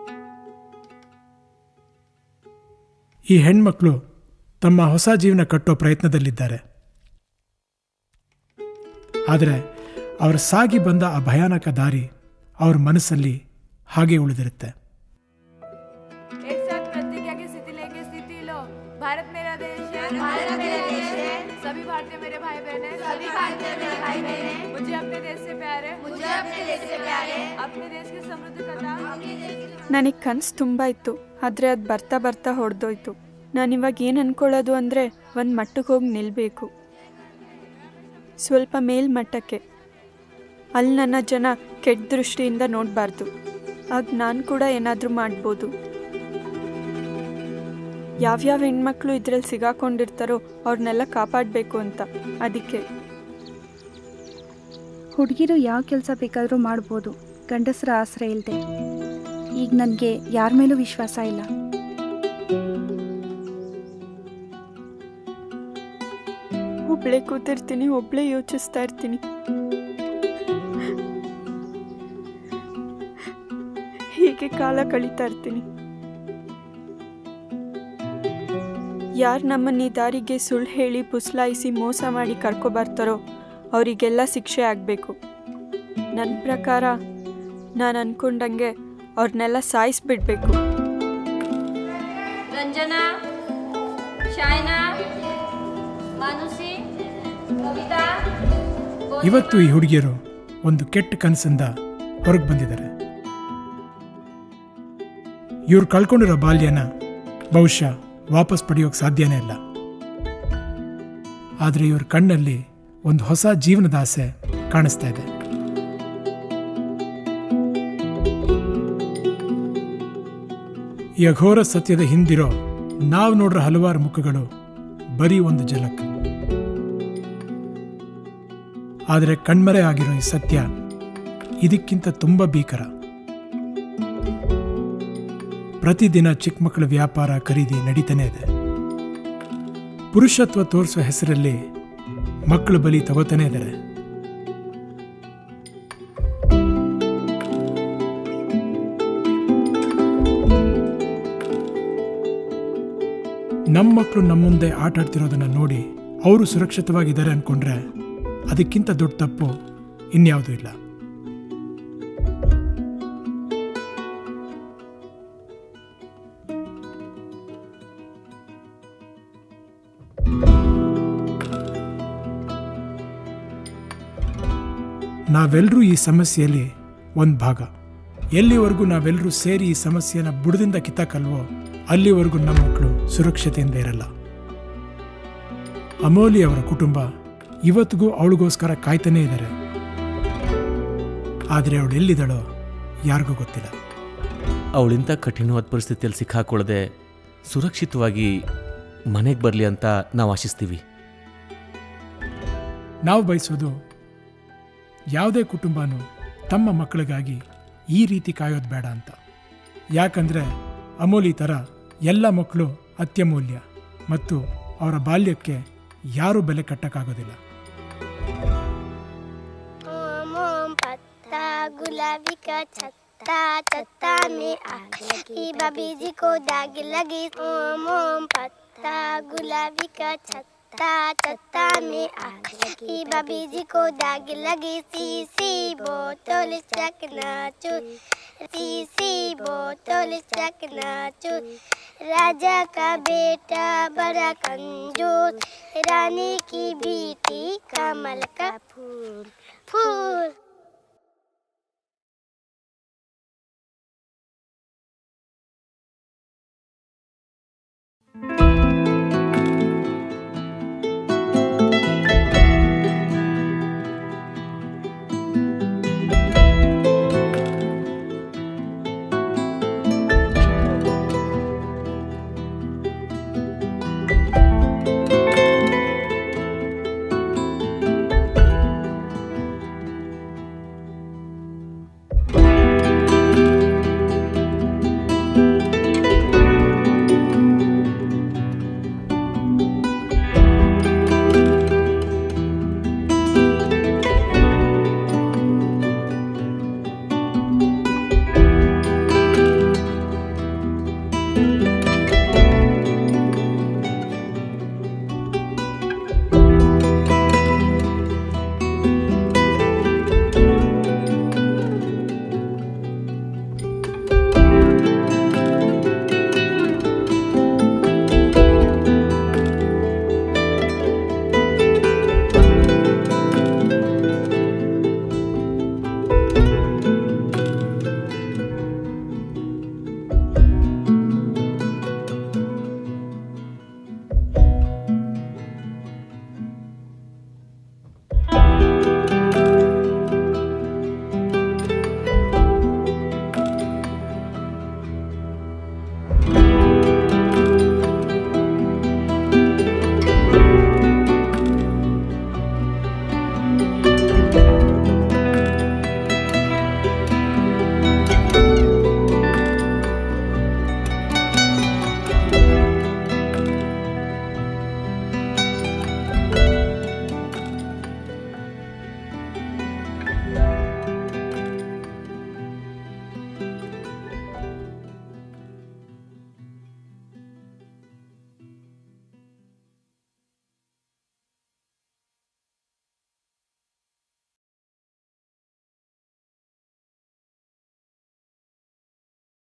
ಈ ಹೆಣ್ಮಕ್ಳು ತಮ್ಮ ಹೊಸ ಜೀವನ ಕಟ್ಟೋ ಪ್ರಯತ್ನದಲ್ಲಿದ್ದಾರೆ ಆದರೆ ಅವರ ಸಾಗಿ ಬಂದ ಆ ಭಯಾನಕ ದಾರಿ ಅವ್ರ ಮನಸ್ಸಲ್ಲಿ ಹಾಗೆ ಉಳಿದಿರುತ್ತೆ एक साथ प्रतिज्ञा की स्थिति लेंगे स्थिति लो भारत मेरा देश है भारत मेरा देश है सभी भारतीय मेरे भाई बहन हैं सभी भारतीय मेरे भाई बहन हैं मुझे अपने देश से प्यार है मुझे अपने देश से प्यार है अपने देश की समृद्ध कथा ನನಗೆ ಕನಸು ತುಂಬ ಇತ್ತು ಆದರೆ ಅದು ಬರ್ತಾ ಬರ್ತಾ ಹೊಡೆದೋಯ್ತು ನಾನಿವಾಗ ಏನು ಅನ್ಕೊಳ್ಳೋದು ಅಂದರೆ ಒಂದು ಮಟ್ಟಕ್ಕೆ ಹೋಗಿ ನಿಲ್ಲಬೇಕು ಸ್ವಲ್ಪ ಮೇಲ್ಮಟ್ಟಕ್ಕೆ ಅಲ್ಲಿ ನನ್ನ ಜನ ಕೆಟ್ಟ ದೃಷ್ಟಿಯಿಂದ ನೋಡಬಾರ್ದು ಆಗ ನಾನು ಕೂಡ ಏನಾದರೂ ಮಾಡ್ಬೋದು ಯಾವ್ಯಾವ ಹೆಣ್ಮಕ್ಳು ಇದ್ರಲ್ಲಿ ಸಿಗಾಕೊಂಡಿರ್ತಾರೋ ಅವ್ರನ್ನೆಲ್ಲ ಕಾಪಾಡಬೇಕು ಅಂತ ಅದಕ್ಕೆ ಹುಡುಗಿರು ಯಾವ ಕೆಲಸ ಬೇಕಾದರೂ ಮಾಡ್ಬೋದು ಗಂಡಸರ ಆಸರೆ ಇಲ್ಲದೆ ಈಗ ನನಗೆ ಯಾರ ಮೇಲೂ ವಿಶ್ವಾಸ ಇಲ್ಲ ಒಬ್ಳೆ ಕೂತಿರ್ತೀನಿ ಒಬ್ಳೆ ಯೋಚಿಸ್ತಾ ಇರ್ತೀನಿ ಹೀಗೆ ಕಾಲ ಕಳೀತಾ ಇರ್ತೀನಿ ಯಾರು ನಮ್ಮನ್ನ ಈ ದಾರಿಗೆ ಸುಳ್ಳು ಹೇಳಿ ಪುಸ್ಲಾಯಿಸಿ ಮೋಸ ಮಾಡಿ ಕರ್ಕೊಬರ್ತಾರೋ ಅವರಿಗೆಲ್ಲ ಶಿಕ್ಷೆ ಆಗಬೇಕು ನನ್ನ ಪ್ರಕಾರ ನಾನು ಅನ್ಕೊಂಡಂಗೆ ಅವ್ರನ್ನೆಲ್ಲ ಸಾಯಿಸ್ಬಿಡ್ಬೇಕು ರಂಜನಾ ಶಾಯ್ನಾ ಮಾನುಷಿ ಕವಿತಾ ಇವತ್ತು ಈ ಹುಡುಗಿಯರು ಒಂದು ಕೆಟ್ಟ ಕನಸಿಂದ ಹೊರಗೆ ಬಂದಿದ್ದಾರೆ ಇವ್ರು ಕಳ್ಕೊಂಡಿರೋ ಬಾಲ್ಯನ ಬಹುಶಃ ವಾಪಸ್ ಪಡೆಯೋಕೆ ಸಾಧ್ಯನೇ ಇಲ್ಲ ಆದರೆ ಇವ್ರ ಕಣ್ಣಲ್ಲಿ ಒಂದು ಹೊಸ ಜೀವನದ ಆಸೆ ಕಾಣಿಸ್ತಾ ಇದೆ ಈ ಅಘೋರ ಸತ್ಯದ ಹಿಂದಿರೋ ನಾವು ನೋಡ್ರ ಹಲವಾರು ಮುಖಗಳು ಬರೀ ಒಂದು ಜಲಕ್ ಆದರೆ ಕಣ್ಮರೆ ಆಗಿರೋ ಈ ಸತ್ಯ ಇದಕ್ಕಿಂತ ತುಂಬ ಭೀಕರ ಪ್ರತಿದಿನ ಚಿಕ್ಕ ಮಕ್ಕಳ ವ್ಯಾಪಾರ ಖರೀದಿ ನಡೀತಾನೆ ಇದೆ ಪುರುಷತ್ವ ತೋರಿಸುವ ಹೆಸರಲ್ಲಿ ಮಕ್ಕಳು ಬಲಿ ತಗೋತಾನೆ ಇದ್ದಾರೆ ನಮ್ಮ ಮಕ್ಕಳು ನಮ್ಮ ಮುಂದೆ ಆಟ ಆಡ್ತಿರೋದನ್ನ ನೋಡಿ ಅವರು ಸುರಕ್ಷಿತವಾಗಿದ್ದಾರೆ ಅನ್ಕೊಂಡ್ರೆ ಅದಕ್ಕಿಂತ ದೊಡ್ಡ ತಪ್ಪು ಇನ್ಯಾವುದೂ ಇಲ್ಲ ನಾವೆಲ್ಲರೂ ಈ ಸಮಸ್ಯೆಯಲ್ಲಿ ಒಂದು ಭಾಗ ಎಲ್ಲಿವರೆಗೂ ನಾವೆಲ್ಲರೂ ಸೇರಿ ಈ ಸಮಸ್ಯೆನ ಬುಡದಿಂದ ಕಿತ್ತಾಕಲ್ವೋ ಅಲ್ಲಿವರೆಗೂ ನಮ್ಮ ಮಕ್ಕಳು ಸುರಕ್ಷತೆಯಿಂದ ಇರಲ್ಲ ಅಮೋಲಿ ಅವರ ಕುಟುಂಬ ಇವತ್ತಿಗೂ ಅವಳಿಗೋಸ್ಕರ ಕಾಯ್ತಾನೇ ಇದ್ದಾರೆ ಆದರೆ ಅವಳು ಎಲ್ಲಿದ್ದಾಳೋ ಯಾರಿಗೂ ಗೊತ್ತಿಲ್ಲ ಅವಳಿಂಥ ಕಠಿಣವಾದ ಪರಿಸ್ಥಿತಿಯಲ್ಲಿ ಸಿಕ್ಕಾಕೊಳ್ಳದೆ ಸುರಕ್ಷಿತವಾಗಿ ಮನೆಗೆ ಬರಲಿ ಅಂತ ನಾವು ಆಶಿಸ್ತೀವಿ ನಾವು ಬಯಸೋದು ಯಾವುದೇ ಕುಟುಂಬನೂ ತಮ್ಮ ಮಕ್ಕಳಿಗಾಗಿ ಈ ರೀತಿ ಕಾಯೋದು ಬೇಡ ಅಂತ ಯಾಕಂದರೆ ಅಮೂಲಿ ಥರ ಎಲ್ಲ ಮಕ್ಕಳು ಅತ್ಯಮೂಲ್ಯ ಮತ್ತು ಅವರ ಬಾಲ್ಯಕ್ಕೆ ಯಾರೂ ಬೆಲೆ ಕಟ್ಟಕ್ಕಾಗೋದಿಲ್ಲ ओम ओम पत्ता गुलाबी का छत्ता छत्ता में आग लगी भाभी जी को दाग लगी ओम ओम पत्ता गुलाबी का छत्ता छत्ता में आग लगी भाभी जी को दाग लगी सीसी बोतल चकना चूर सीसी बोतल चकना चूर राजा का बेटा बड़ा कंजूस रानी की बेटी कमल का फूल फूल